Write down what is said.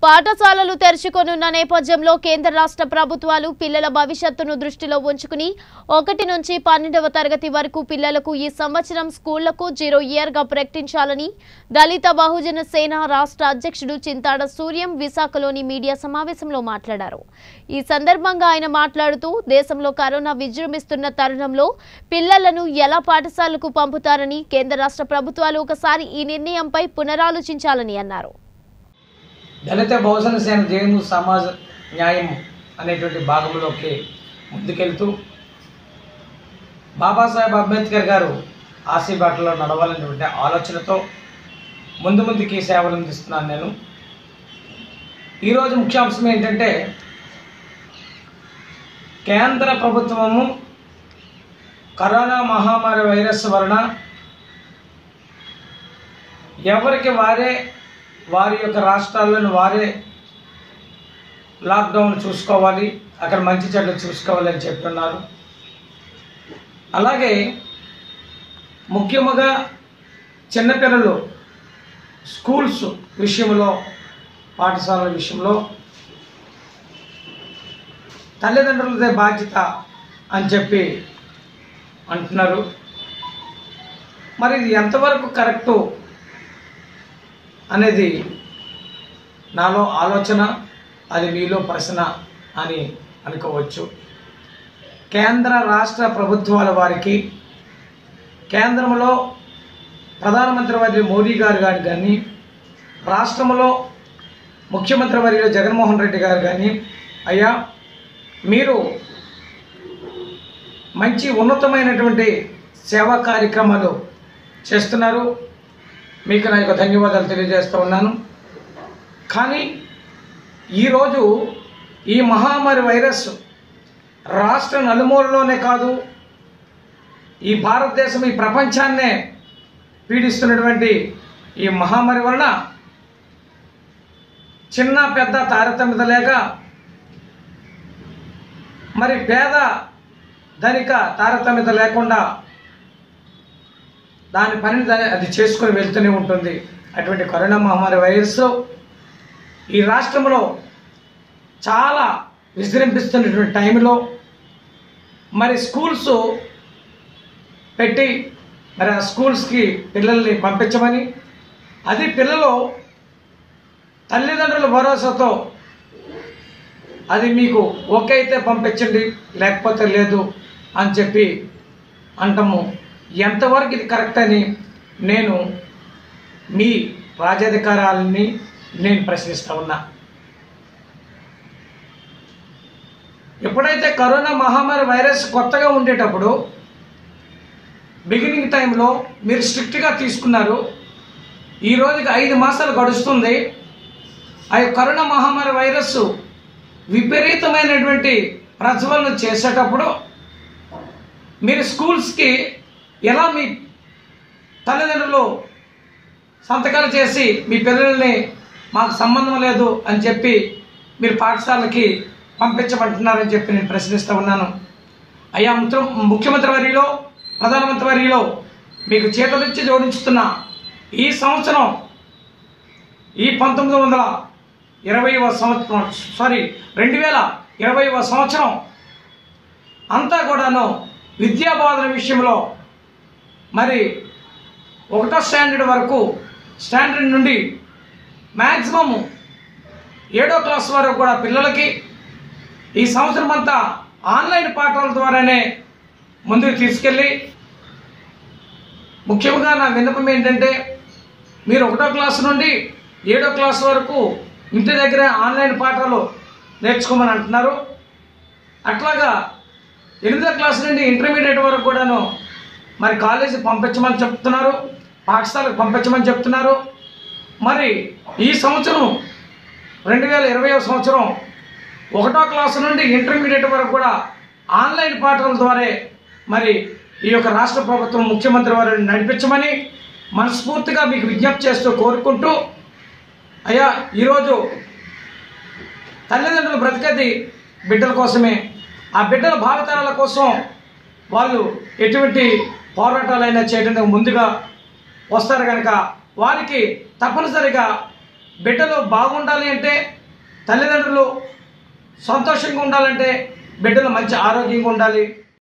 పాఠశాలలు తెరుచుకొనున్న నేపథ్యంలో కేంద్ర రాష్ట్ర ప్రభుత్వాలు పిల్లల భవిష్యత్తును దృష్టిలో ఉంచుకుని ఒకటి నుంచి పన్నెండవ తరగతి వరకు పిల్లలకు ఈ సంవత్సరం స్కూళ్లకు జీరో ఇయర్గా ప్రకటించాలని దళిత బహుజన సేన రాష్ట్ర అధ్యక్షుడు చింతాడ సూర్యం విశాఖలోని మీడియా సమావేశంలో మాట్లాడారు ఈ సందర్భంగా ఆయన మాట్లాడుతూ దేశంలో కరోనా విజృంభిస్తున్న తరుణంలో పిల్లలను ఎలా పాఠశాలకు పంపుతారని కేంద్ర రాష్ట్ర ప్రభుత్వాలు ఒకసారి ఈ నిర్ణయంపై పునరాలోచించాలని అన్నారు దళిత బహుజన సేన జయము సమాజ న్యాయం అనేటువంటి భాగంలోకి ముందుకెళ్తూ బాబాసాహెబ్ అంబేద్కర్ గారు ఆశీబాటలో నడవాలనేటువంటి ఆలోచనతో ముందు ముందుకి సేవలు అందిస్తున్నాను నేను ఈరోజు ముఖ్యాంశం ఏంటంటే కేంద్ర ప్రభుత్వము కరోనా మహమ్మారి వైరస్ వలన ఎవరికి వారే వారి యొక్క రాష్ట్రాల్లోని వారే లాక్డౌన్ చూసుకోవాలి అక్కడ మంచి చెడ్డలు చూసుకోవాలి అని చెప్తున్నారు అలాగే ముఖ్యముగా చిన్నపిల్లలు స్కూల్స్ విషయంలో పాఠశాలల విషయంలో తల్లిదండ్రులదే బాధ్యత అని చెప్పి అంటున్నారు మరి ఇది ఎంతవరకు కరెక్టు అనేది నాలో ఆలోచన అది మీలో ప్రశ్న అని అనుకోవచ్చు కేంద్ర రాష్ట్ర ప్రభుత్వాల వారికి కేంద్రంలో ప్రధానమంత్రి వర్య మోడీ గారు గారు కానీ రాష్ట్రంలో ముఖ్యమంత్రి వర్యులు జగన్మోహన్ రెడ్డి గారు కానీ అయ్యా మీరు మంచి ఉన్నతమైనటువంటి సేవా కార్యక్రమాలు చేస్తున్నారు మీకు నా యొక్క ధన్యవాదాలు తెలియజేస్తూ ఉన్నాను కానీ ఈరోజు ఈ మహమ్మారి వైరస్ రాష్ట్ర నలుమూలలోనే కాదు ఈ భారతదేశం ఈ ప్రపంచాన్నే పీడిస్తున్నటువంటి ఈ మహమ్మారి వలన చిన్న పెద్ద తారతమ్యత లేక మరి పేద ధనిక తారతమ్యత లేకుండా దాని పనిని దాని అది చేసుకొని వెళ్తూనే ఉంటుంది అటువంటి కరోనా మహమ్మారి వైరస్ ఈ రాష్ట్రంలో చాలా విజృంభిస్తున్నటువంటి టైంలో మరి స్కూల్స్ పెట్టి మరి ఆ స్కూల్స్కి పిల్లల్ని పంపించమని అది పిల్లలు తల్లిదండ్రుల భరోసాతో అది మీకు ఓకే అయితే పంపించండి లేకపోతే లేదు అని చెప్పి అంటాము ఎంతవరకు ఇది కరెక్ట్ అని నేను మీ రాజ్యాధికారాలని నేను ప్రశ్నిస్తూ ఉన్నా ఎప్పుడైతే కరోనా మహమ్మారి వైరస్ కొత్తగా ఉండేటప్పుడు బిగినింగ్ టైంలో మీరు స్ట్రిక్ట్గా తీసుకున్నారు ఈ రోజుకి ఐదు మాసాలు గడుస్తుంది ఆ యొక్క కరోనా మహమ్మారి వైరస్ విపరీతమైనటువంటి ప్రజ్వలన చేసేటప్పుడు మీరు స్కూల్స్కి ఎలా మీ తల్లిదండ్రులు సంతకాలు చేసి మీ పిల్లల్ని మాకు సంబంధం లేదు అని చెప్పి మీరు పాఠశాలకి పంపించమంటున్నారని చెప్పి నేను ప్రశ్నిస్తూ ఉన్నాను అయ్యా ముఖ్య ముఖ్యమంత్రి వర్యులో ప్రధానమంత్రి వర్యులో మీకు చేతులిచ్చి జోడించుతున్న ఈ సంవత్సరం ఈ పంతొమ్మిది వందల ఇరవైవ సంవత్సరం సారీ రెండు వేల ఇరవైవ సంవత్సరం అంతా కూడాను విద్యా బోధన విషయంలో మరి ఒకటో స్టాండర్డ్ వరకు స్టాండర్డ్ నుండి మ్యాక్సిమం ఏడో క్లాస్ వరకు కూడా పిల్లలకి ఈ సంవత్సరం అంతా ఆన్లైన్ పాఠాల ద్వారానే ముందుకు తీసుకెళ్ళి ముఖ్యంగా నా విన్నపం ఏంటంటే మీరు ఒకటో క్లాస్ నుండి ఏడో క్లాస్ వరకు ఇంటి దగ్గర ఆన్లైన్ పాఠాలు నేర్చుకోమని అంటున్నారు అట్లాగా ఎనిమిదో క్లాస్ నుండి ఇంటర్మీడియట్ వరకు కూడాను మరి కాలేజీ పంపించమని చెప్తున్నారు పాఠశాలకు పంపించమని చెప్తున్నారు మరి ఈ సంవత్సరం రెండు వేల ఇరవై సంవత్సరం ఒకటో క్లాసు నుండి ఇంటర్మీడియట్ వరకు కూడా ఆన్లైన్ పాఠాల ద్వారా మరి ఈ యొక్క రాష్ట్ర ప్రభుత్వం ముఖ్యమంత్రి వారిని నడిపించమని మనస్ఫూర్తిగా మీకు విజ్ఞప్తి చేస్తూ కోరుకుంటూ అయ్యా ఈరోజు తల్లిదండ్రులు బ్రతికేది బిడ్డల కోసమే ఆ బిడ్డల భావితరాల కోసం వాళ్ళు ఎటువంటి పోరాటాలైనా చేయడానికి ముందుగా వస్తారు కనుక వారికి తప్పనిసరిగా బిడ్డలు బాగుండాలి అంటే తల్లిదండ్రులు సంతోషంగా ఉండాలంటే బిడ్డలు మంచి ఆరోగ్యంగా ఉండాలి